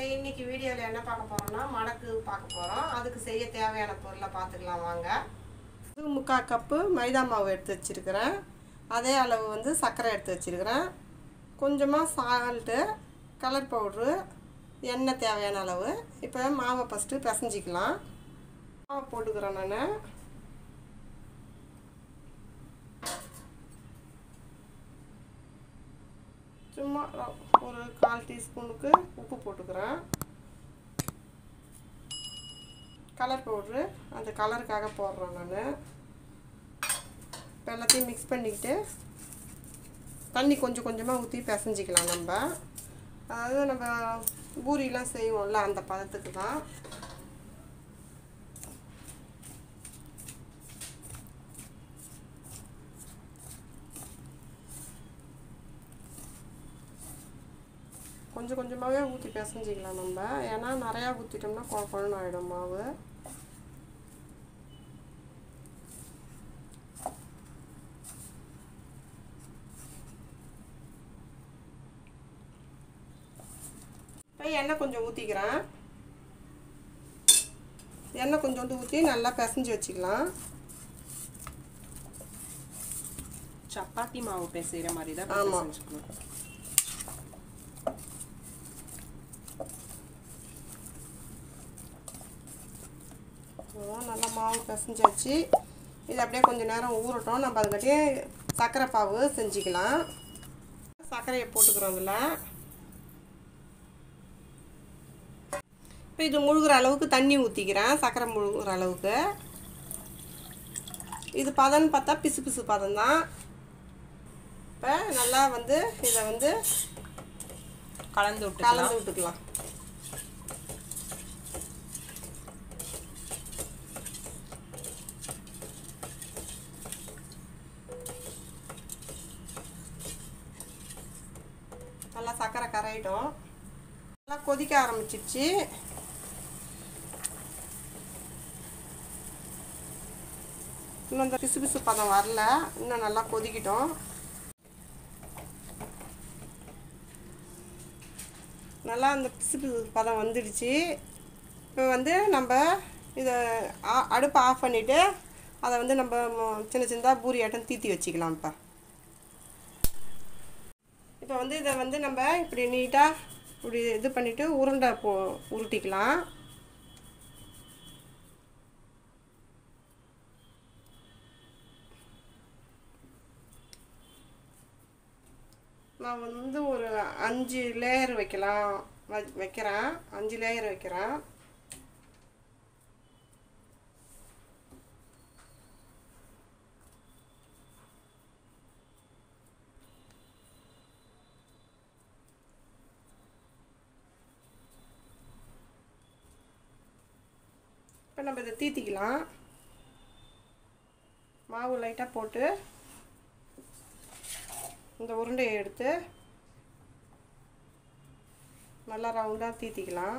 இன்னைக்கு வீடியோவில் என்ன பார்க்க போகிறோம்னா மடக்கு பார்க்க போகிறோம் அதுக்கு செய்ய தேவையான பொருளை பார்த்துக்கலாம் வாங்க இது முக்கால் கப்பு மைதா மாவு எடுத்து வச்சுருக்கிறேன் அதே அளவு வந்து சர்க்கரை எடுத்து வச்சுருக்கிறேன் கொஞ்சமாக சால்ட்டு கலர் பவுட்ரு எண்ணெய் தேவையான அளவு இப்போ மாவை ஃபஸ்ட்டு பிசைஞ்சிக்கலாம் மாவை போட்டுக்கிறேன் நான் சும்மா ஒரு கால் டீஸ்பூனுக்கு உப்பு போட்டுக்கிறேன் கலர் பவுட்ரு அந்த கலருக்காக போடுறேன் நான் இப்போ எல்லாத்தையும் மிக்ஸ் பண்ணிக்கிட்டு தண்ணி கொஞ்சம் கொஞ்சமாக ஊற்றி பிசைஞ்சிக்கலாம் நம்ம அதாவது நம்ம பூரிலாம் செய்வோம்ல அந்த பதத்துக்கு தான் கொஞ்சம் கொஞ்சமாகவே ஊற்றி பிசைஞ்சிக்கலாம் நம்ம ஏன்னா நிறையா ஊற்றிட்டோம்னா கொ குழன்னு ஆகிடும் மாவு இப்போ எண்ணெய் கொஞ்சம் ஊற்றிக்கிறேன் எண்ணெய் கொஞ்சோண்டு ஊற்றி நல்லா பிசைஞ்சு வச்சுக்கலாம் சப்பாத்தி மாவு பிசைகிற மாதிரி தான் ஆமா. பிசைஞ்சுக்கணும் அவ்வளோதான் நல்லா மாவு பிசைஞ்சாச்சு இது அப்படியே கொஞ்சம் நேரம் ஊறட்டும் நம்ம அதுக்காட்டியே சர்க்கரை பாவு செஞ்சுக்கலாம் சர்க்கரையை போட்டுக்கிறோம் இதில் இப்போ இது முழுகிற அளவுக்கு தண்ணி ஊற்றிக்கிறேன் சர்க்கரை முழுகிற அளவுக்கு இது பதம்னு பார்த்தா பிசு பிசு பதம் தான் இப்போ நல்லா வந்து இதை வந்து கலந்து விட்டுக்கலாம் கலந்து விட்டுக்கலாம் நல்லா சர்க்கரை கரையிடும் நல்லா கொதிக்க ஆரம்பிச்சிருச்சு இன்னும் இந்த பிசு பிசு பதம் வரல இன்னும் நல்லா கொதிக்கிட்டோம் நல்லா அந்த பிசு பிசு பதம் வந்துடுச்சு இப்போ வந்து நம்ம இதை ஆ- அடுப்பை ஆஃப் பண்ணிவிட்டு அதை வந்து நம்ம ம- சின்ன சின்னதாக பூரி ஆட்டம் தீத்தி வச்சுக்கலாம் இப்போ இப்போ வந்து இதை வந்து நம்ம இப்படி நீட்டாக இப்படி இது பண்ணிவிட்டு உருண்டை போ உருட்டிக்கலாம் நான் வந்து ஒரு அஞ்சு லேயர் வைக்கலாம் வ- வைக்கிறேன் அஞ்சு லேயர் வைக்கிறேன் இப்போ நம்ம இதை தீத்திக்கலாம் மாவு லைட்டாக போட்டு இந்த உருண்டையை எடுத்து நல்லா ரவுண்டாக தீத்திக்கலாம்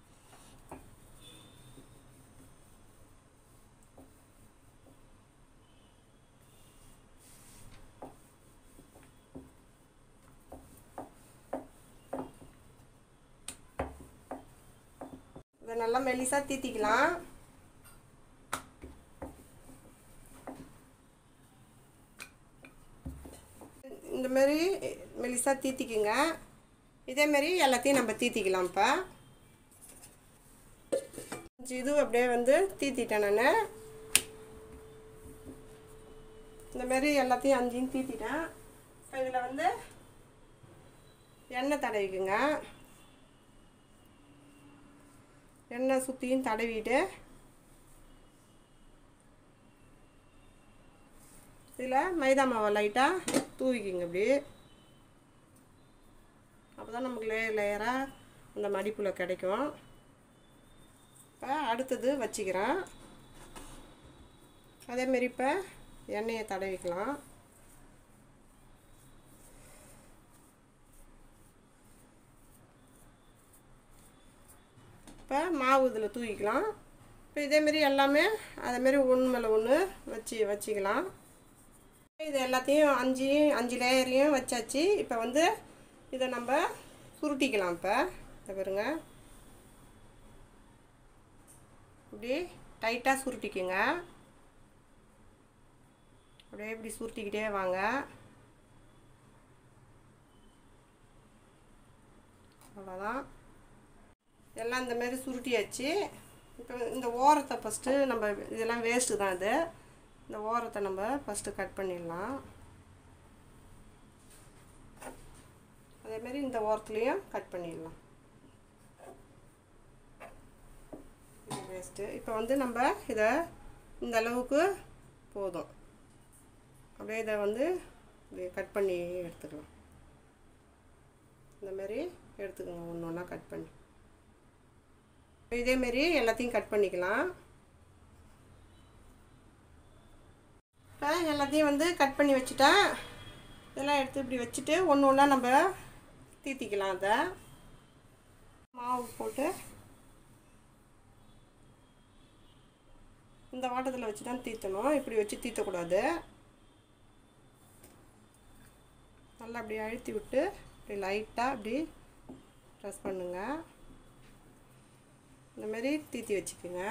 இதை நல்லா மெலிசாக தீத்திக்கலாம் இந்த மாதிரி மெலிசாக தீத்திக்குங்க இதேமாரி எல்லாத்தையும் நம்ம தீத்திக்கலாம் இப்போ அஞ்சு இது அப்படியே வந்து தீத்திட்டேன் நான் இந்த மாதிரி எல்லாத்தையும் அஞ்சையும் தீத்திட்டேன் இப்போ இதில் வந்து எண்ணெய் தடவிக்குங்க எண்ணெய் சுற்றியும் தடவிட்டு இதில் மைதா மாவை லைட்டாக தூவிக்குங்க இப்படி அப்போ தான் நமக்கு லேயர் லேயராக அந்த மடிப்பில் கிடைக்கும் இப்போ அடுத்தது வச்சுக்கிறேன் அதேமாரி இப்போ எண்ணெயை தடவிக்கலாம் இப்போ மாவு இதில் தூவிக்கலாம் இப்போ இதேமாரி எல்லாமே அதேமாரி ஒன்று மேலே ஒன்று வச்சு வச்சுக்கலாம் இது எல்லாத்தையும் அஞ்சு அஞ்சு லேயரையும் வச்சாச்சு இப்போ வந்து இதை நம்ம சுருட்டிக்கலாம் இப்போ இதை பாருங்க இப்படி டைட்டாக சுருட்டிக்குங்க அப்படியே இப்படி சுருட்டிக்கிட்டே வாங்க அவ்வளோதான் எல்லாம் இந்த மாதிரி சுருட்டியாச்சு இப்போ இந்த ஓரத்தை ஃபஸ்ட்டு நம்ம இதெல்லாம் வேஸ்ட்டு தான் இது இந்த ஓரத்தை நம்ம ஃபஸ்ட்டு கட் பண்ணிடலாம் அதேமாரி இந்த ஓரத்துலேயும் கட் பண்ணிடலாம் வேஸ்ட்டு இப்போ வந்து நம்ம இதை இந்த அளவுக்கு போதும் அப்படியே இதை வந்து இப்படி கட் பண்ணி எடுத்துக்கலாம் இந்த மாதிரி எடுத்துக்கோங்க ஒன்று ஒன்றா கட் பண்ணி இதேமாரி எல்லாத்தையும் கட் பண்ணிக்கலாம் இப்போ எல்லாத்தையும் வந்து கட் பண்ணி வச்சுட்டேன் இதெல்லாம் எடுத்து இப்படி வச்சுட்டு ஒன்று ஒன்றா நம்ம தீத்திக்கலாம் அதை மாவு போட்டு இந்த வாட்டத்தில் வச்சு தான் தீத்தணும் இப்படி வச்சு தீத்தக்கூடாது நல்லா அப்படி அழுத்தி விட்டு இப்படி லைட்டாக அப்படி ப்ரெஸ் பண்ணுங்க இந்த மாதிரி தீத்தி வச்சுக்கோங்க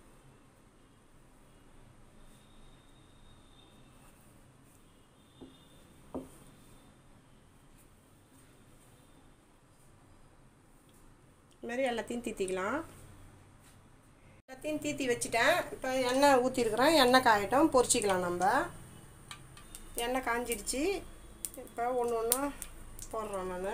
இது மாதிரி எல்லாத்தையும் தீத்திக்கலாம் எல்லாத்தையும் தீத்தி வச்சுட்டேன் இப்போ எண்ணெய் ஊற்றிருக்கிறேன் எண்ணெய் காயட்டும் பொரிச்சிக்கலாம் நம்ம எண்ணெய் காஞ்சிடுச்சு இப்போ ஒன்று ஒன்றா போடுறோம் நான்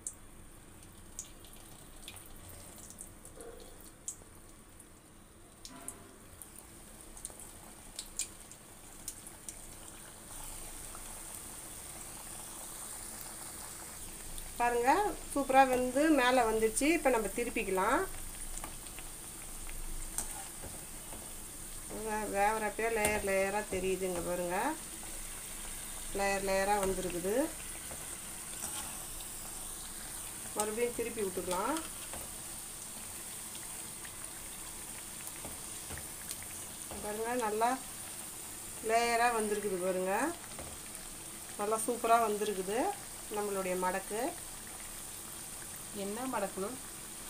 பாருங்கள் சூப்பராக வந்து மேலே வந்துடுச்சு இப்போ நம்ம திருப்பிக்கலாம் வே- வேகிறப்பயே லேயர் லேயராக தெரியுதுங்க பாருங்க லேயர் லேயராக வந்திருக்குது மறுபடியும் திருப்பி விட்டுக்கலாம் பாருங்க நல்லா லேயராக வந்திருக்குது பாருங்க நல்லா சூப்பராக வந்திருக்குது நம்மளுடைய மடக்கு என்ன மடக்கணும்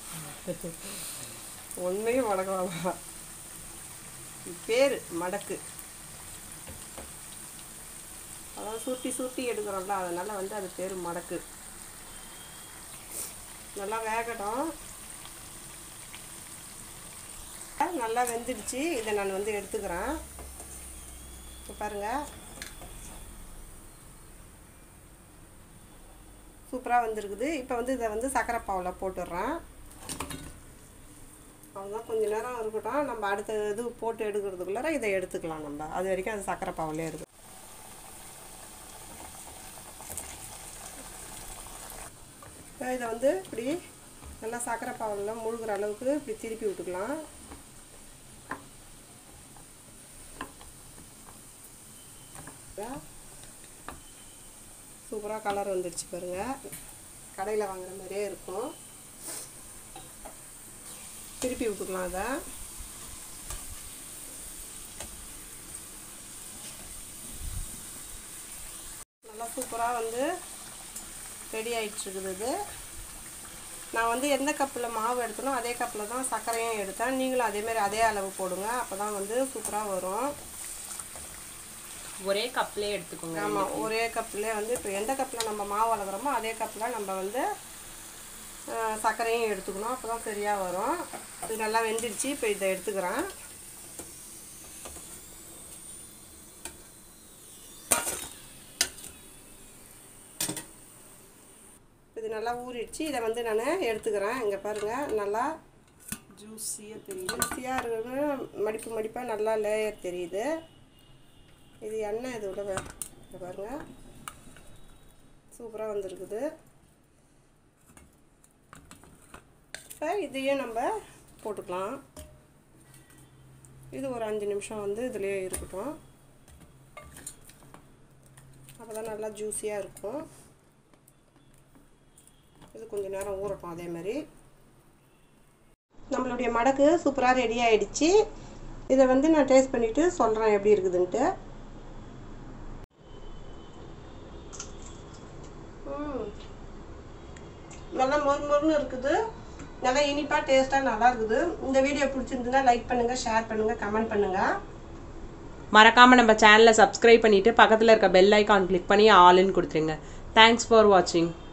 உண்மையும் மடக்கலாம் பேர் மடக்கு அதாவது சுருட்டி சுருட்டி எடுக்கிறோம்ல அதனால் வந்து அது பேர் மடக்கு நல்லா வேகட்டும் நல்லா வெந்துடுச்சு இதை நான் வந்து எடுத்துக்கிறேன் இப்போ பாருங்கள் சூப்பராக வந்திருக்குது இப்போ வந்து இதை வந்து சக்கரை பாவில் போட்டுடுறேன் அவ்வளோதான் கொஞ்ச நேரம் இருக்கட்டும் நம்ம அடுத்த இது போட்டு எடுக்கிறதுக்குள்ளார இதை எடுத்துக்கலாம் நம்ம அது வரைக்கும் அது சக்கரை பாவிலே இருக்கு இப்போ இதை வந்து இப்படி நல்லா சக்கரை பாவில் முழுகிற அளவுக்கு இப்படி திருப்பி விட்டுக்கலாம் சூப்பராக கலர் வந்துடுச்சு பாருங்க கடையில் வாங்குற மாதிரியே இருக்கும் திருப்பி விட்டுக்கலாம் அதை நல்லா சூப்பராக வந்து ரெடி ஆயிடுச்சுருக்குது இது நான் வந்து எந்த கப்பில் மாவு எடுத்தனோ அதே கப்பில் தான் சர்க்கரையும் எடுத்தேன் நீங்களும் அதேமாரி அதே அளவு போடுங்க அப்போ தான் வந்து சூப்பராக வரும் ஒரே கப்லேயே எடுத்துக்கோங்க ஆமாம் ஒரே கப்பில் வந்து இப்போ எந்த கப்பில் நம்ம மாவு அளக்குறோமோ அதே கப்பில் நம்ம வந்து அஹ், சர்க்கரையும் எடுத்துக்கணும் அப்போ தான் சரியாக வரும் இது நல்லா வெந்துடுச்சு இப்போ இதை எடுத்துக்கிறேன் இது நல்லா ஊறிடுச்சு இதை வந்து நான் எடுத்துக்கிறேன் இங்கே பாருங்கள் நல்லா ஜூஸியாக தெரியும் ஜூஸியாக இருக்குது மடிப்பு மடிப்பாக நல்லா லேயர் தெரியுது இது எண்ணெய் இது விட இங்க பாருங்க சூப்பராக வந்திருக்குது இப்போ இதையும் நம்ம போட்டுக்கலாம் இது ஒரு அஞ்சு நிமிஷம் வந்து இதுலேயே இருக்கட்டும் அப்போ தான் நல்லா ஜூஸியாக இருக்கும் இது கொஞ்சம் நேரம் ஊறட்டும் அதே மாதிரி நம்மளுடைய மடக்கு சூப்பராக ரெடி ஆயிடுச்சு இதை வந்து நான் டேஸ்ட் பண்ணிவிட்டு சொல்கிறேன் எப்படி இருக்குதுன்ட்டு ம். நல்லா மொறு மொறுன்னு இருக்குது நல்லா இனிப்பாக டேஸ்ட்டாக நல்லா இருக்குது இந்த வீடியோ பிடிச்சிருந்துன்னா லைக் பண்ணுங்கள் ஷேர் பண்ணுங்கள் கமெண்ட் பண்ணுங்கள் மறக்காமல் நம்ம சேனலை சப்ஸ்கிரைப் பண்ணிவிட்டு பக்கத்தில் இருக்க பெல் ஐக்கான் கிளிக் பண்ணி ஆல்னு கொடுத்துருங்க தேங்க்ஸ் ஃபார் வாட்சிங்